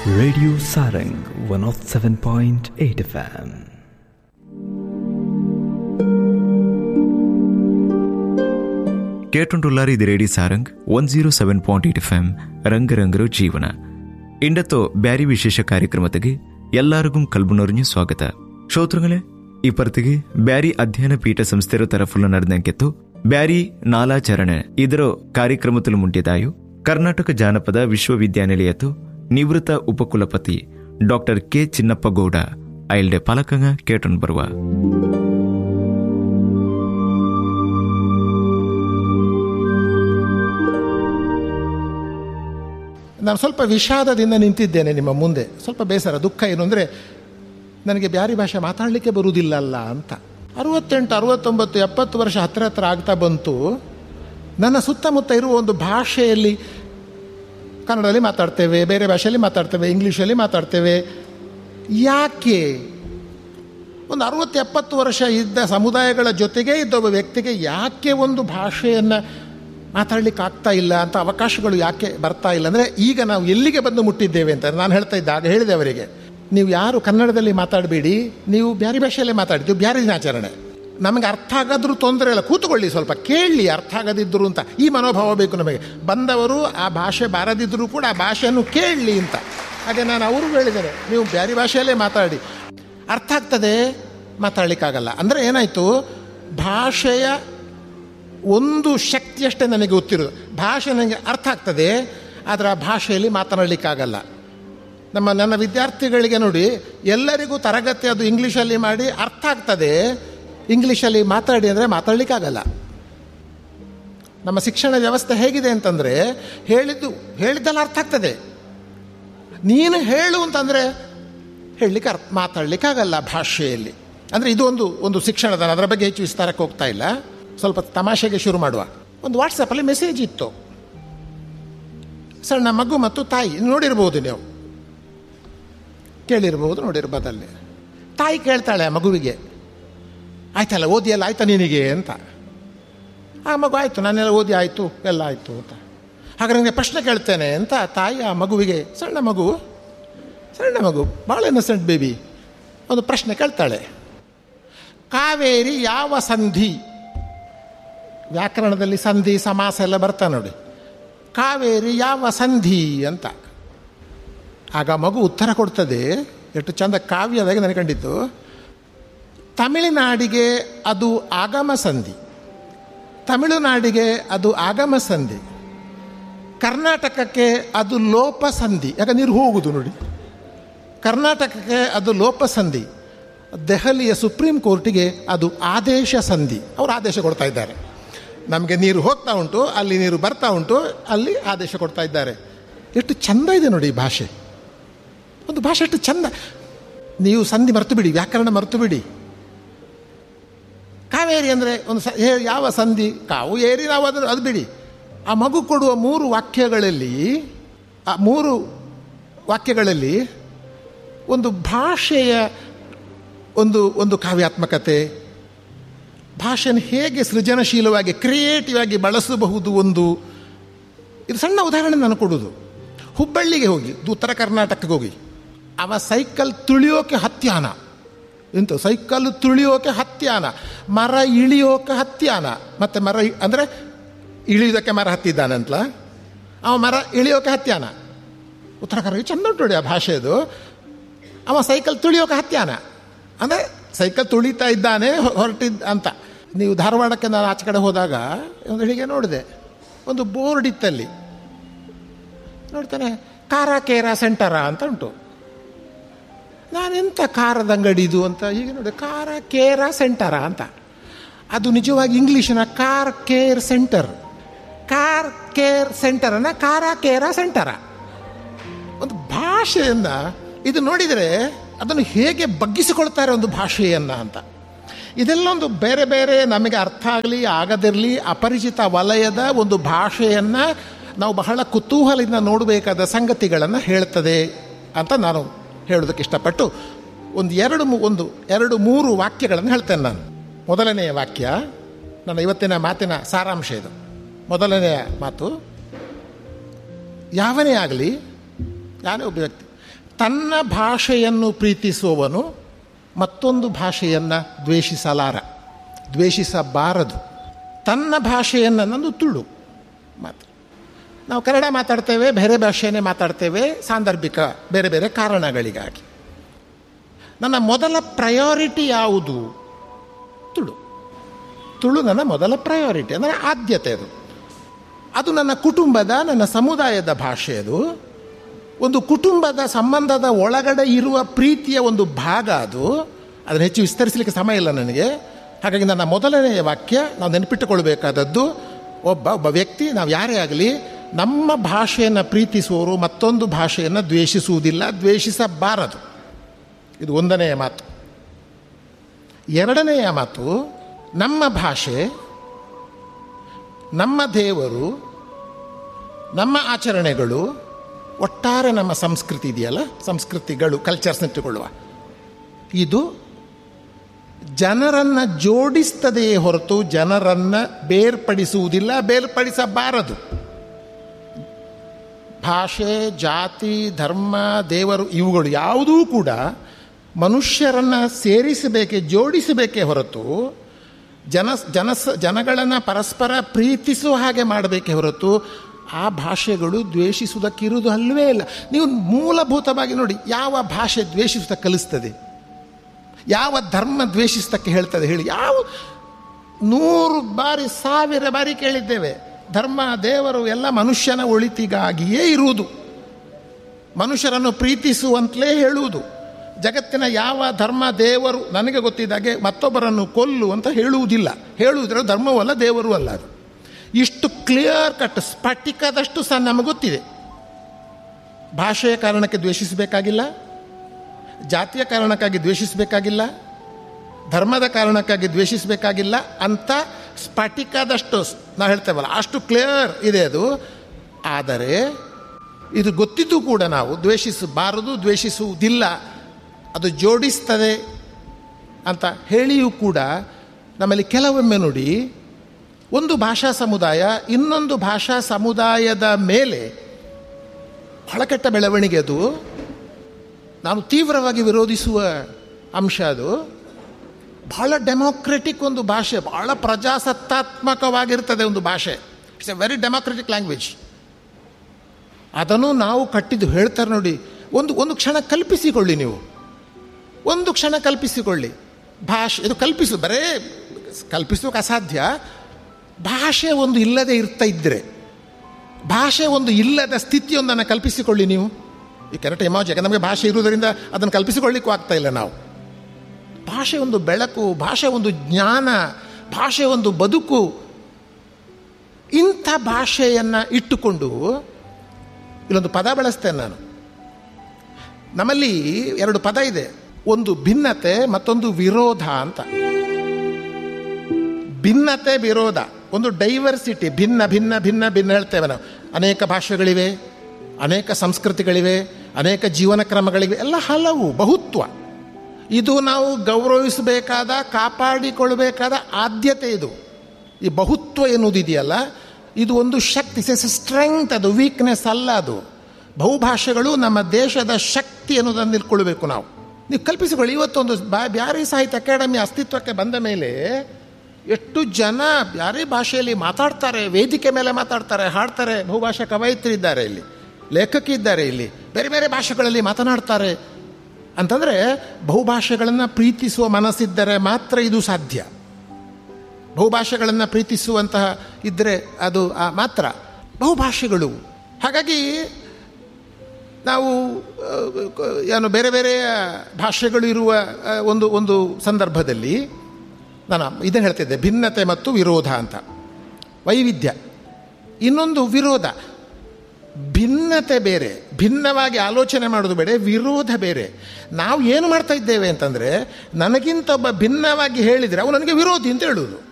Radio Sarang 107.8 FM. കേട്ടുണ്ടുള്ളാർ ഇത് radio Sarang one zero seven point eight F M ರಂಗರಂಗರು ಜೀವನ ಇಂಡತ್ತೋ ಬ್ಯಾರಿ ವಿಶೇಷ ಕಾರ್ಯಕ್ರಮತೆಗೆ ಎಲ್ಲರಿಗೂ ಕಲ್ಬುನೊರಿഞ്ഞു ಸ್ವಾಗತ ಶ್ರೋತೃಗಳೇ ಇಪ್ಪರ್ತಿಗೆ ಬ್ಯಾರಿ ಅಧ್ಯಯನ ಪೀಠ ಸಂಸ್ಥೆರ ತರಫುಲ್ಲ ನಡೆದಂಕೆತ್ತು ಬ್ಯಾರಿ ನಾಲಾಚರಣೆ ಇದರ ಕಾರ್ಯಕ್ರಮದಲ್ಲಿ ಮುಂಟಿದಾಯು ಕರ್ನಾಟಕ ಜಾನಪದ ವಿಶ್ವವಿದ್ಯಾನಿಲಯತ್ತು ನಿವೃತ್ತ ಉಪಕುಲಪತಿ ಡಾಕ್ಟರ್ ಕೆ ಚಿನ್ನಪ್ಪ ಗೌಡ ಅಯಲ್ಡೆ ಪಾಲಕಂಗ ಕೇಟನ್ ಬರುವ ನಾನು ಸ್ವಲ್ಪ ವಿಷಾದದಿಂದ ನಿಂತಿದ್ದೇನೆ ನಿಮ್ಮ ಮುಂದೆ ಸ್ವಲ್ಪ ಬೇಸರ ದುಃಖ ಏನು ಅಂದರೆ ನನಗೆ ಬ್ಯಾರಿ ಭಾಷೆ ಮಾತಾಡಲಿಕ್ಕೆ ಬರುವುದಿಲ್ಲಲ್ಲ ಅಂತ ಅರುವತ್ತೆಂಟು ಅರುವತ್ತೊಂಬತ್ತು ಎಪ್ಪತ್ತು ವರ್ಷ ಹತ್ತಿರ ಹತ್ರ ಆಗ್ತಾ ಬಂತು ನನ್ನ ಸುತ್ತಮುತ್ತ ಇರುವ ಒಂದು ಭಾಷೆಯಲ್ಲಿ ಕನ್ನಡದಲ್ಲಿ ಮಾತಾಡ್ತೇವೆ ಬೇರೆ ಭಾಷೆಯಲ್ಲಿ ಮಾತಾಡ್ತೇವೆ ಇಂಗ್ಲೀಷಲ್ಲಿ ಮಾತಾಡ್ತೇವೆ ಯಾಕೆ ಒಂದು ಅರುವತ್ತು ಎಪ್ಪತ್ತು ವರ್ಷ ಇದ್ದ ಸಮುದಾಯಗಳ ಜೊತೆಗೇ ಇದ್ದ ಒಬ್ಬ ವ್ಯಕ್ತಿಗೆ ಯಾಕೆ ಒಂದು ಭಾಷೆಯನ್ನು ಮಾತಾಡ್ಲಿಕ್ಕೆ ಆಗ್ತಾ ಇಲ್ಲ ಅಂತ ಅವಕಾಶಗಳು ಯಾಕೆ ಬರ್ತಾ ಇಲ್ಲ ಅಂದರೆ ಈಗ ನಾವು ಎಲ್ಲಿಗೆ ಬಂದು ಮುಟ್ಟಿದ್ದೇವೆ ಅಂತ ನಾನು ಹೇಳ್ತಾ ಇದ್ದೆ ಆಗ ಹೇಳಿದೆ ಅವರಿಗೆ ನೀವು ಯಾರು ಕನ್ನಡದಲ್ಲಿ ಮಾತಾಡಬೇಡಿ ನೀವು ಬ್ಯಾರಿ ಭಾಷೆಯಲ್ಲೇ ಮಾತಾಡಿದ್ದು ಬ್ಯಾರಿ ದಿನಾಚರಣೆ ನಮಗೆ ಅರ್ಥ ಆಗಾದ್ರೂ ತೊಂದರೆ ಇಲ್ಲ ಕೂತ್ಕೊಳ್ಳಿ ಸ್ವಲ್ಪ ಕೇಳಲಿ ಅರ್ಥ ಆಗದಿದ್ದರು ಅಂತ ಈ ಮನೋಭಾವ ಬೇಕು ನಮಗೆ ಬಂದವರು ಆ ಭಾಷೆ ಬಾರದಿದ್ದರೂ ಕೂಡ ಆ ಭಾಷೆಯನ್ನು ಕೇಳಲಿ ಅಂತ ಹಾಗೆ ನಾನು ಅವರು ಹೇಳಿದ್ದೇನೆ ನೀವು ಬ್ಯಾರಿ ಭಾಷೆಯಲ್ಲೇ ಮಾತಾಡಿ ಅರ್ಥ ಆಗ್ತದೆ ಮಾತಾಡಲಿಕ್ಕಾಗಲ್ಲ ಅಂದರೆ ಏನಾಯಿತು ಭಾಷೆಯ ಒಂದು ಶಕ್ತಿಯಷ್ಟೇ ನನಗೆ ಗೊತ್ತಿರೋದು ಭಾಷೆ ನನಗೆ ಅರ್ಥ ಆಗ್ತದೆ ಆದರೆ ಆ ಭಾಷೆಯಲ್ಲಿ ಮಾತನಾಡಲಿಕ್ಕಾಗಲ್ಲ ನಮ್ಮ ನನ್ನ ವಿದ್ಯಾರ್ಥಿಗಳಿಗೆ ನೋಡಿ ಎಲ್ಲರಿಗೂ ತರಗತಿ ಅದು ಇಂಗ್ಲೀಷಲ್ಲಿ ಮಾಡಿ ಅರ್ಥ ಆಗ್ತದೆ ಇಂಗ್ಲೀಷಲ್ಲಿ ಮಾತಾಡಿ ಅಂದರೆ ಮಾತಾಡಲಿಕ್ಕಾಗಲ್ಲ ನಮ್ಮ ಶಿಕ್ಷಣ ವ್ಯವಸ್ಥೆ ಹೇಗಿದೆ ಅಂತಂದರೆ ಹೇಳಿದ್ದು ಹೇಳಿದ್ದೆಲ್ಲ ಅರ್ಥ ಆಗ್ತದೆ ನೀನು ಹೇಳು ಅಂತಂದರೆ ಹೇಳಲಿಕ್ಕೆ ಅರ್ಥ ಮಾತಾಡಲಿಕ್ಕಾಗಲ್ಲ ಭಾಷೆಯಲ್ಲಿ ಅಂದರೆ ಇದು ಒಂದು ಒಂದು ಶಿಕ್ಷಣದ ಅದರ ಬಗ್ಗೆ ಹೆಚ್ಚು ವಿಸ್ತಾರಕ್ಕೆ ಹೋಗ್ತಾ ಇಲ್ಲ ಸ್ವಲ್ಪ ತಮಾಷೆಗೆ ಶುರು ಮಾಡುವ ಒಂದು ವಾಟ್ಸಪ್ಪಲ್ಲಿ ಮೆಸೇಜ್ ಇತ್ತು ಸಣ್ಣ ಮಗು ಮತ್ತು ತಾಯಿ ನೋಡಿರ್ಬೋದು ನೀವು ಕೇಳಿರ್ಬೋದು ನೋಡಿರ್ಬೋದಲ್ಲಿ ತಾಯಿ ಕೇಳ್ತಾಳೆ ಆ ಮಗುವಿಗೆ ಆಯ್ತಲ್ಲ ಓದಿ ಎಲ್ಲ ಆಯ್ತಾ ನಿನಗೆ ಅಂತ ಆ ಮಗು ಆಯಿತು ನಾನೆಲ್ಲ ಓದಿ ಆಯಿತು ಎಲ್ಲ ಆಯಿತು ಅಂತ ಹಾಗಾದ್ರೆ ನನಗೆ ಪ್ರಶ್ನೆ ಕೇಳ್ತೇನೆ ಅಂತ ತಾಯಿ ಆ ಮಗುವಿಗೆ ಸಣ್ಣ ಮಗು ಸಣ್ಣ ಮಗು ಭಾಳ ಇನ್ನಸೆಂಟ್ ಬೇಬಿ ಒಂದು ಪ್ರಶ್ನೆ ಕೇಳ್ತಾಳೆ ಕಾವೇರಿ ಯಾವ ಸಂಧಿ ವ್ಯಾಕರಣದಲ್ಲಿ ಸಂಧಿ ಸಮಾಸ ಎಲ್ಲ ಬರ್ತಾ ನೋಡಿ ಕಾವೇರಿ ಯಾವ ಸಂಧಿ ಅಂತ ಆಗ ಮಗು ಉತ್ತರ ಕೊಡ್ತದೆ ಎಷ್ಟು ಚಂದ ಕಾವ್ಯದಾಗ ನನಗೆ ಕಂಡಿತ್ತು ತಮಿಳುನಾಡಿಗೆ ಅದು ಆಗಮ ಸಂಧಿ ತಮಿಳುನಾಡಿಗೆ ಅದು ಆಗಮ ಸಂಧಿ ಕರ್ನಾಟಕಕ್ಕೆ ಅದು ಲೋಪ ಸಂಧಿ ಯಾಕೆ ನೀರು ಹೋಗುದು ನೋಡಿ ಕರ್ನಾಟಕಕ್ಕೆ ಅದು ಲೋಪ ಸಂಧಿ ದೆಹಲಿಯ ಸುಪ್ರೀಂ ಕೋರ್ಟಿಗೆ ಅದು ಆದೇಶ ಸಂಧಿ ಅವರು ಆದೇಶ ಕೊಡ್ತಾ ಇದ್ದಾರೆ ನಮಗೆ ನೀರು ಹೋಗ್ತಾ ಉಂಟು ಅಲ್ಲಿ ನೀರು ಬರ್ತಾ ಉಂಟು ಅಲ್ಲಿ ಆದೇಶ ಕೊಡ್ತಾ ಇದ್ದಾರೆ ಎಷ್ಟು ಚಂದ ಇದೆ ನೋಡಿ ಈ ಭಾಷೆ ಒಂದು ಭಾಷೆ ಎಷ್ಟು ಚಂದ ನೀವು ಸಂಧಿ ಮರೆತು ಬಿಡಿ ವ್ಯಾಕರಣ ಮರೆತು ಬಿಡಿ ಕಾವೇರಿ ಅಂದರೆ ಒಂದು ಸ ಯಾವ ಸಂಧಿ ಕಾವು ಏರಿ ನಾವು ಅದನ್ನು ಅದು ಬಿಡಿ ಆ ಮಗು ಕೊಡುವ ಮೂರು ವಾಕ್ಯಗಳಲ್ಲಿ ಆ ಮೂರು ವಾಕ್ಯಗಳಲ್ಲಿ ಒಂದು ಭಾಷೆಯ ಒಂದು ಒಂದು ಕಾವ್ಯಾತ್ಮಕತೆ ಭಾಷೆಯನ್ನು ಹೇಗೆ ಸೃಜನಶೀಲವಾಗಿ ಕ್ರಿಯೇಟಿವ್ ಆಗಿ ಬಳಸಬಹುದು ಒಂದು ಇದು ಸಣ್ಣ ಉದಾಹರಣೆ ನಾನು ಕೊಡೋದು ಹುಬ್ಬಳ್ಳಿಗೆ ಹೋಗಿ ಉತ್ತರ ಕರ್ನಾಟಕಕ್ಕೆ ಹೋಗಿ ಅವ ಸೈಕಲ್ ತುಳಿಯೋಕೆ ಹತ್ಯಾನ ಎಂತ ಸೈಕಲ್ ತುಳಿಯೋಕೆ ಹತ್ಯಾನ ಮರ ಇಳಿಯೋಕೆ ಹತ್ಯಾನ ಮತ್ತು ಮರ ಅಂದರೆ ಇಳಿಯೋದಕ್ಕೆ ಮರ ಹತ್ತಿದ್ದಾನಂತಲ ಅವ ಮರ ಇಳಿಯೋಕೆ ಹತ್ಯಾನ ಉತ್ತರ ಕರ್ನಾಟಕ ಚಂದ ಉಂಟು ನೋಡಿ ಆ ಭಾಷೆದು ಅವ ಸೈಕಲ್ ತುಳಿಯೋಕೆ ಹತ್ಯಾನ ಅಂದರೆ ಸೈಕಲ್ ತುಳಿತಾ ಇದ್ದಾನೆ ಹೊರಟಿದ್ದ ಅಂತ ನೀವು ಧಾರವಾಡಕ್ಕೆ ನಾನು ಆಚೆ ಕಡೆ ಹೋದಾಗ ಒಂದು ಹೀಗೆ ನೋಡಿದೆ ಒಂದು ಬೋರ್ಡ್ ಇತ್ತಲ್ಲಿ ನೋಡ್ತಾನೆ ಕಾರ ಕೇರ ಸೆಂಟರ ಅಂತ ಉಂಟು ನಾನೆಂಥ ಕಾರದ ಅಂಗಡಿ ಇದು ಅಂತ ಹೀಗೆ ನೋಡಿ ಕಾರ ಕೇರ ಸೆಂಟರ ಅಂತ ಅದು ನಿಜವಾಗಿ ಇಂಗ್ಲೀಷಿನ car care centre car care ಸೆಂಟರನ್ನ ಕಾರ ಕೇರ ಸೆಂಟರ ಒಂದು ಭಾಷೆಯನ್ನು ಇದು ನೋಡಿದರೆ ಅದನ್ನು ಹೇಗೆ ಬಗ್ಗಿಸಿಕೊಳ್ತಾರೆ ಒಂದು ಭಾಷೆಯನ್ನು ಅಂತ ಇದೆಲ್ಲ ಒಂದು ಬೇರೆ ಬೇರೆ ನಮಗೆ ಅರ್ಥ ಆಗಲಿ ಆಗದಿರಲಿ ಅಪರಿಚಿತ ವಲಯದ ಒಂದು ಭಾಷೆಯನ್ನು ನಾವು ಬಹಳ ಕುತೂಹಲದಿಂದ ನೋಡಬೇಕಾದ ಸಂಗತಿಗಳನ್ನು ಹೇಳ್ತದೆ ಅಂತ ನಾನು ಹೇಳೋದಕ್ಕೆ ಇಷ್ಟಪಟ್ಟು ಒಂದು ಎರಡು ಒಂದು ಎರಡು ಮೂರು ವಾಕ್ಯಗಳನ್ನು ಹೇಳ್ತೇನೆ ನಾನು ಮೊದಲನೆಯ ವಾಕ್ಯ ನನ್ನ ಇವತ್ತಿನ ಮಾತಿನ ಸಾರಾಂಶ ಇದು ಮೊದಲನೆಯ ಮಾತು ಯಾವನೇ ಆಗಲಿ ಯಾನೇ ಒಬ್ಬ ವ್ಯಕ್ತಿ ತನ್ನ ಭಾಷೆಯನ್ನು ಪ್ರೀತಿಸುವವನು ಮತ್ತೊಂದು ಭಾಷೆಯನ್ನು ದ್ವೇಷಿಸಲಾರ ದ್ವೇಷಿಸಬಾರದು ತನ್ನ ಭಾಷೆಯನ್ನು ನಂದು ತುಳು ಮಾತು ನಾವು ಕನ್ನಡ ಮಾತಾಡ್ತೇವೆ ಬೇರೆ ಭಾಷೆಯನ್ನೇ ಮಾತಾಡ್ತೇವೆ ಸಾಂದರ್ಭಿಕ ಬೇರೆ ಬೇರೆ ಕಾರಣಗಳಿಗಾಗಿ ನನ್ನ ಮೊದಲ ಪ್ರಯಾರಿಟಿ ಯಾವುದು ತುಳು ತುಳು ನನ್ನ ಮೊದಲ ಪ್ರಯಾರಿಟಿ ಅಂದರೆ ಆದ್ಯತೆ ಅದು ಅದು ನನ್ನ ಕುಟುಂಬದ ನನ್ನ ಸಮುದಾಯದ ಭಾಷೆ ಅದು ಒಂದು ಕುಟುಂಬದ ಸಂಬಂಧದ ಒಳಗಡೆ ಇರುವ ಪ್ರೀತಿಯ ಒಂದು ಭಾಗ ಅದು ಅದನ್ನು ಹೆಚ್ಚು ವಿಸ್ತರಿಸಲಿಕ್ಕೆ ಸಮಯ ಇಲ್ಲ ನನಗೆ ಹಾಗಾಗಿ ನನ್ನ ಮೊದಲನೆಯ ವಾಕ್ಯ ನಾವು ನೆನಪಿಟ್ಟುಕೊಳ್ಬೇಕಾದದ್ದು ಒಬ್ಬ ಒಬ್ಬ ವ್ಯಕ್ತಿ ನಾವು ಯಾರೇ ಆಗಲಿ ನಮ್ಮ ಭಾಷೆಯನ್ನು ಪ್ರೀತಿಸುವವರು ಮತ್ತೊಂದು ಭಾಷೆಯನ್ನು ದ್ವೇಷಿಸುವುದಿಲ್ಲ ದ್ವೇಷಿಸಬಾರದು ಇದು ಒಂದನೆಯ ಮಾತು ಎರಡನೆಯ ಮಾತು ನಮ್ಮ ಭಾಷೆ ನಮ್ಮ ದೇವರು ನಮ್ಮ ಆಚರಣೆಗಳು ಒಟ್ಟಾರೆ ನಮ್ಮ ಸಂಸ್ಕೃತಿ ಇದೆಯಲ್ಲ ಸಂಸ್ಕೃತಿಗಳು ಕಲ್ಚರ್ಸ್ ಇಟ್ಟುಕೊಳ್ಳುವ ಇದು ಜನರನ್ನು ಜೋಡಿಸ್ತದೆಯೇ ಹೊರತು ಜನರನ್ನು ಬೇರ್ಪಡಿಸುವುದಿಲ್ಲ ಬೇರ್ಪಡಿಸಬಾರದು ಭಾಷೆ ಜಾತಿ ಧರ್ಮ ದೇವರು ಇವುಗಳು ಯಾವುದೂ ಕೂಡ ಮನುಷ್ಯರನ್ನು ಸೇರಿಸಬೇಕೆ ಜೋಡಿಸಬೇಕೇ ಹೊರತು ಜನ ಜನಸ ಜನಗಳನ್ನು ಪರಸ್ಪರ ಪ್ರೀತಿಸುವ ಹಾಗೆ ಮಾಡಬೇಕೇ ಹೊರತು ಆ ಭಾಷೆಗಳು ದ್ವೇಷಿಸುವುದಕ್ಕಿರುವುದು ಅಲ್ಲವೇ ಇಲ್ಲ ನೀವು ಮೂಲಭೂತವಾಗಿ ನೋಡಿ ಯಾವ ಭಾಷೆ ದ್ವೇಷಿಸುತ್ತ ಕಲಿಸ್ತದೆ ಯಾವ ಧರ್ಮ ದ್ವೇಷಿಸ್ತಕ್ಕೆ ಹೇಳ್ತದೆ ಹೇಳಿ ಯಾವ ನೂರು ಬಾರಿ ಸಾವಿರ ಬಾರಿ ಕೇಳಿದ್ದೇವೆ ಧರ್ಮ ದೇವರು ಎಲ್ಲ ಮನುಷ್ಯನ ಒಳಿತಿಗಾಗಿಯೇ ಇರುವುದು ಮನುಷ್ಯರನ್ನು ಪ್ರೀತಿಸುವಂತಲೇ ಹೇಳುವುದು ಜಗತ್ತಿನ ಯಾವ ಧರ್ಮ ದೇವರು ನನಗೆ ಗೊತ್ತಿದ್ದಾಗೆ ಮತ್ತೊಬ್ಬರನ್ನು ಕೊಲ್ಲು ಅಂತ ಹೇಳುವುದಿಲ್ಲ ಹೇಳುವುದರ ಧರ್ಮವಲ್ಲ ದೇವರು ಅಲ್ಲ ಅದು ಇಷ್ಟು ಕ್ಲಿಯರ್ ಕಟ್ ಸ್ಫಟಿಕದಷ್ಟು ಸಹ ನಮಗೆ ಗೊತ್ತಿದೆ ಭಾಷೆಯ ಕಾರಣಕ್ಕೆ ದ್ವೇಷಿಸಬೇಕಾಗಿಲ್ಲ ಜಾತಿಯ ಕಾರಣಕ್ಕಾಗಿ ದ್ವೇಷಿಸಬೇಕಾಗಿಲ್ಲ ಧರ್ಮದ ಕಾರಣಕ್ಕಾಗಿ ದ್ವೇಷಿಸಬೇಕಾಗಿಲ್ಲ ಅಂತ ಸ್ಫಟಿಕದಷ್ಟು ನಾವು ಹೇಳ್ತೇವಲ್ಲ ಅಷ್ಟು ಕ್ಲಿಯರ್ ಇದೆ ಅದು ಆದರೆ ಇದು ಗೊತ್ತಿದ್ದು ಕೂಡ ನಾವು ದ್ವೇಷಿಸಬಾರದು ದ್ವೇಷಿಸುವುದಿಲ್ಲ ಅದು ಜೋಡಿಸ್ತದೆ ಅಂತ ಹೇಳಿಯೂ ಕೂಡ ನಮ್ಮಲ್ಲಿ ಕೆಲವೊಮ್ಮೆ ನೋಡಿ ಒಂದು ಭಾಷಾ ಸಮುದಾಯ ಇನ್ನೊಂದು ಭಾಷಾ ಸಮುದಾಯದ ಮೇಲೆ ಬಹಳ ಕೆಟ್ಟ ಬೆಳವಣಿಗೆ ಅದು ನಾನು ತೀವ್ರವಾಗಿ ವಿರೋಧಿಸುವ ಅಂಶ ಅದು ಬಹಳ ಡೆಮೋಕ್ರೆಟಿಕ್ ಒಂದು ಭಾಷೆ ಬಹಳ ಪ್ರಜಾಸತ್ತಾತ್ಮಕವಾಗಿರ್ತದೆ ಒಂದು ಭಾಷೆ it's a very democratic language ಅದನ್ನು ನಾವು ಕಟ್ಟಿದ್ದು ಹೇಳ್ತಾರೆ ನೋಡಿ ಒಂದು ಒಂದು ಕ್ಷಣ ಕಲ್ಪಿಸಿಕೊಳ್ಳಿ ನೀವು ಒಂದು ಕ್ಷಣ ಕಲ್ಪಿಸಿಕೊಳ್ಳಿ ಭಾಷೆ ಇದು ಕಲ್ಪಿಸು ಬರೇ ಕಲ್ಪಿಸೋಕೆ ಅಸಾಧ್ಯ ಭಾಷೆ ಒಂದು ಇಲ್ಲದೆ ಇರ್ತಾ ಇದ್ದರೆ ಭಾಷೆ ಒಂದು ಇಲ್ಲದ ಸ್ಥಿತಿಯೊಂದನ್ನು ಕಲ್ಪಿಸಿಕೊಳ್ಳಿ ನೀವು ಈ ಕೆರೆಟ್ ಎಮಾಜ್ ಯಾಕಂದ್ರೆ ನಮಗೆ ಭಾಷೆ ಇರುವುದರಿಂದ ಅದನ್ನು ಕಲ್ಪಿಸಿಕೊಳ್ಳಿಕ್ಕೂ ಆಗ್ತಾ ಇಲ್ಲ ನಾವು ಭಾಷೆ ಒಂದು ಬೆಳಕು ಭಾಷೆ ಒಂದು ಜ್ಞಾನ ಭಾಷೆ ಒಂದು ಬದುಕು ಇಂಥ ಭಾಷೆಯನ್ನು ಇಟ್ಟುಕೊಂಡು ಇಲ್ಲೊಂದು ಪದ ಬಳಸ್ತೇನೆ ನಾನು ನಮ್ಮಲ್ಲಿ ಎರಡು ಪದ ಇದೆ ಒಂದು ಭಿನ್ನತೆ ಮತ್ತೊಂದು ವಿರೋಧ ಅಂತ ಭಿನ್ನತೆ ವಿರೋಧ ಒಂದು ಡೈವರ್ಸಿಟಿ ಭಿನ್ನ ಭಿನ್ನ ಭಿನ್ನ ಭಿನ್ನ ಹೇಳ್ತೇವೆ ನಾವು ಅನೇಕ ಭಾಷೆಗಳಿವೆ ಅನೇಕ ಸಂಸ್ಕೃತಿಗಳಿವೆ ಅನೇಕ ಜೀವನ ಕ್ರಮಗಳಿವೆ ಎಲ್ಲ ಹಲವು ಬಹುತ್ವ ಇದು ನಾವು ಗೌರವಿಸಬೇಕಾದ ಕಾಪಾಡಿಕೊಳ್ಬೇಕಾದ ಆದ್ಯತೆ ಇದು ಈ ಬಹುತ್ವ ಎನ್ನುವುದಿದೆಯಲ್ಲ ಇದು ಒಂದು ಶಕ್ತಿ ಎಸ್ ಸ್ಟ್ರೆಂಗ್ತ್ ಅದು ವೀಕ್ನೆಸ್ ಅಲ್ಲ ಅದು ಬಹುಭಾಷೆಗಳು ನಮ್ಮ ದೇಶದ ಶಕ್ತಿ ಅನ್ನೋದನ್ನು ನಿಲ್ಕೊಳ್ಬೇಕು ನಾವು ನೀವು ಕಲ್ಪಿಸಿಕೊಳ್ಳಿ ಇವತ್ತೊಂದು ಬಾ ಬ್ಯಾರಿ ಸಾಹಿತ್ಯ ಅಕಾಡೆಮಿ ಅಸ್ತಿತ್ವಕ್ಕೆ ಬಂದ ಮೇಲೆ ಎಷ್ಟು ಜನ ಬ್ಯಾರಿ ಭಾಷೆಯಲ್ಲಿ ಮಾತಾಡ್ತಾರೆ ವೇದಿಕೆ ಮೇಲೆ ಮಾತಾಡ್ತಾರೆ ಹಾಡ್ತಾರೆ ಬಹುಭಾಷಾ ಕವಯಿತ್ರಿದ್ದಾರೆ ಇಲ್ಲಿ ಲೇಖಕಿ ಇದ್ದಾರೆ ಇಲ್ಲಿ ಬೇರೆ ಬೇರೆ ಭಾಷೆಗಳಲ್ಲಿ ಮಾತನಾಡ್ತಾರೆ ಅಂತಂದರೆ ಬಹುಭಾಷೆಗಳನ್ನು ಪ್ರೀತಿಸುವ ಮನಸ್ಸಿದ್ದರೆ ಮಾತ್ರ ಇದು ಸಾಧ್ಯ ಬಹುಭಾಷೆಗಳನ್ನು ಪ್ರೀತಿಸುವಂತಹ ಇದ್ದರೆ ಅದು ಮಾತ್ರ ಬಹುಭಾಷೆಗಳು ಹಾಗಾಗಿ ನಾವು ಏನು ಬೇರೆ ಬೇರೆ ಭಾಷೆಗಳು ಇರುವ ಒಂದು ಒಂದು ಸಂದರ್ಭದಲ್ಲಿ ನಾನು ಇದನ್ನು ಹೇಳ್ತಿದ್ದೆ ಭಿನ್ನತೆ ಮತ್ತು ವಿರೋಧ ಅಂತ ವೈವಿಧ್ಯ ಇನ್ನೊಂದು ವಿರೋಧ ಭಿನ್ನತೆ ಬೇರೆ ಭಿನ್ನವಾಗಿ ಆಲೋಚನೆ ಮಾಡೋದು ಬೇರೆ ವಿರೋಧ ಬೇರೆ ನಾವು ಏನು ಮಾಡ್ತಾ ಇದ್ದೇವೆ ಅಂತಂದರೆ ನನಗಿಂತ ಒಬ್ಬ ಭಿನ್ನವಾಗಿ ಹೇಳಿದರೆ ಅವನು ನನಗೆ ವಿರೋಧಿ ಅಂತ ಹೇಳುವುದು